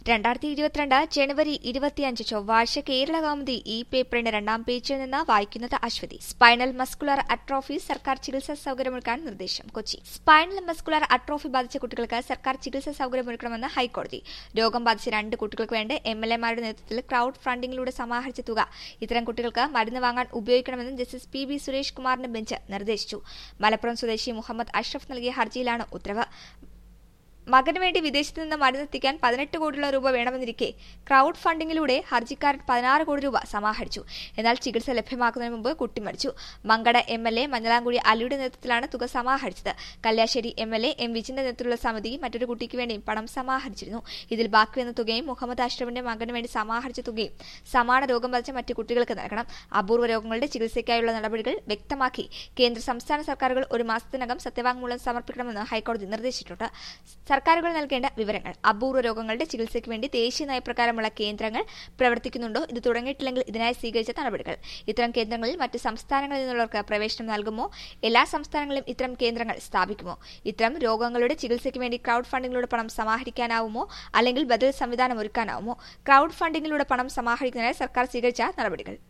രണ്ടായിരത്തി ഇരുപത്തിരണ്ട് ജനുവരി ഇരുപത്തിയഞ്ച് ചൊവ്വാഴ്ച കേരള കൗമുദി ഈ പേപ്പറിന്റെ രണ്ടാം പേജിൽ നിന്ന് വായിക്കുന്നത് അശ്വതി സ്പൈനൽ മസ്കുലർ അട്രോഫി സർക്കാർ ചികിത്സാ സൗകര്യമൊരുക്കാൻ നിർദ്ദേശം കൊച്ചി സ്പൈനൽ മസ്കുലർ അട്രോഫി ബാധിച്ച കുട്ടികൾക്ക് സർക്കാർ ചികിത്സാ സൗകര്യമൊരുക്കണമെന്ന് ഹൈക്കോടതി രോഗം ബാധിച്ച രണ്ട് കുട്ടികൾക്ക് വേണ്ടി എം എൽ എമാരുടെ നേതൃത്വത്തിൽ ക്രൌഡ് ഫണ്ടിംഗിലൂടെ സമാഹരിച്ച തുക ഇത്തരം കുട്ടികൾക്ക് മരുന്ന് വാങ്ങാൻ ഉപയോഗിക്കണമെന്ന് ജസ്റ്റിസ് പി ബി സുരേഷ് കുമാറിന്റെ ബെഞ്ച് നിർദ്ദേശിച്ചു മലപ്പുറം സ്വദേശി മുഹമ്മദ് അഷ്റഫ് നൽകിയ ഹർജിയിലാണ് ഉത്തരവ് മകന് വേണ്ടി വിദേശത്ത് നിന്ന് മരുന്നെത്തിക്കാൻ പതിനെട്ട് കോടിയുള്ള രൂപ വേണമെന്നിരിക്കെ ക്രൌഡ് ഫണ്ടിംഗിലൂടെ ഹർജിക്കാരൻ പതിനാറ് കോടി രൂപ സമാഹരിച്ചു എന്നാൽ ചികിത്സ ലഭ്യമാക്കുന്നതിന് മുമ്പ് കുട്ടി മരിച്ചു Mankada M L A Manjalamkuzhi അലിയുടെ നേതൃത്വത്തിലാണ് തുക സമാഹരിച്ചത് Kalliasseri M L A M വിജിന്റെ നേതൃത്വത്തിലുള്ള സമിതി മറ്റൊരു കുട്ടിക്ക് വേണ്ടി പണം സമാഹരിച്ചിരുന്നു ഇതിൽ ബാക്കി വന്ന തുകയും മുഹമ്മദ് അഷ്റഫിന്റെ മകന് വേണ്ടി സമാഹരിച്ച തുകയും സമാന രോഗം ബാധിച്ച മറ്റു കുട്ടികൾക്ക് നൽകണം അപൂർവ രോഗങ്ങളുടെ ചികിത്സയ്ക്കായുള്ള നടപടികൾ വ്യക്തമാക്കി കേന്ദ്ര സംസ്ഥാന സർക്കാരുകൾ ഒരു മാസത്തിനകം സത്യവാങ്മൂലം സമർപ്പിക്കണമെന്ന് ഹൈക്കോടതി നിർദ്ദേശിച്ചിട്ടുണ്ട് സർക്കാരുകൾ നൽകേണ്ട വിവരങ്ങൾ അപൂർവ രോഗങ്ങളുടെ ചികിത്സയ്ക്ക് വേണ്ടി ദേശീയ നയപ്രകാരമുള്ള കേന്ദ്രങ്ങൾ പ്രവർത്തിക്കുന്നുണ്ടോ ഇത് തുടങ്ങിയിട്ടില്ലെങ്കിൽ ഇതിനായി സ്വീകരിച്ച നടപടികൾ ഇത്തരം കേന്ദ്രങ്ങളിൽ മറ്റ് സംസ്ഥാനങ്ങളിൽ നിന്നുള്ളവർക്ക് പ്രവേശനം നൽകുമോ എല്ലാ സംസ്ഥാനങ്ങളിലും ഇത്തരം കേന്ദ്രങ്ങൾ സ്ഥാപിക്കുമോ ഇത്തരം രോഗങ്ങളുടെ ചികിത്സയ്ക്ക് വേണ്ടി ക്രൌഡ് ഫണ്ടിങ്ങിലൂടെ പണം സമാഹരിക്കാനാവുമോ അല്ലെങ്കിൽ ബദൽ സംവിധാനം ഒരുക്കാനാവുമോ ക്രൌഡ് ഫണ്ടിങ്ങിലൂടെ പണം സമാഹരിക്കുന്നതിനായി സർക്കാർ സ്വീകരിച്ച നടപടികൾ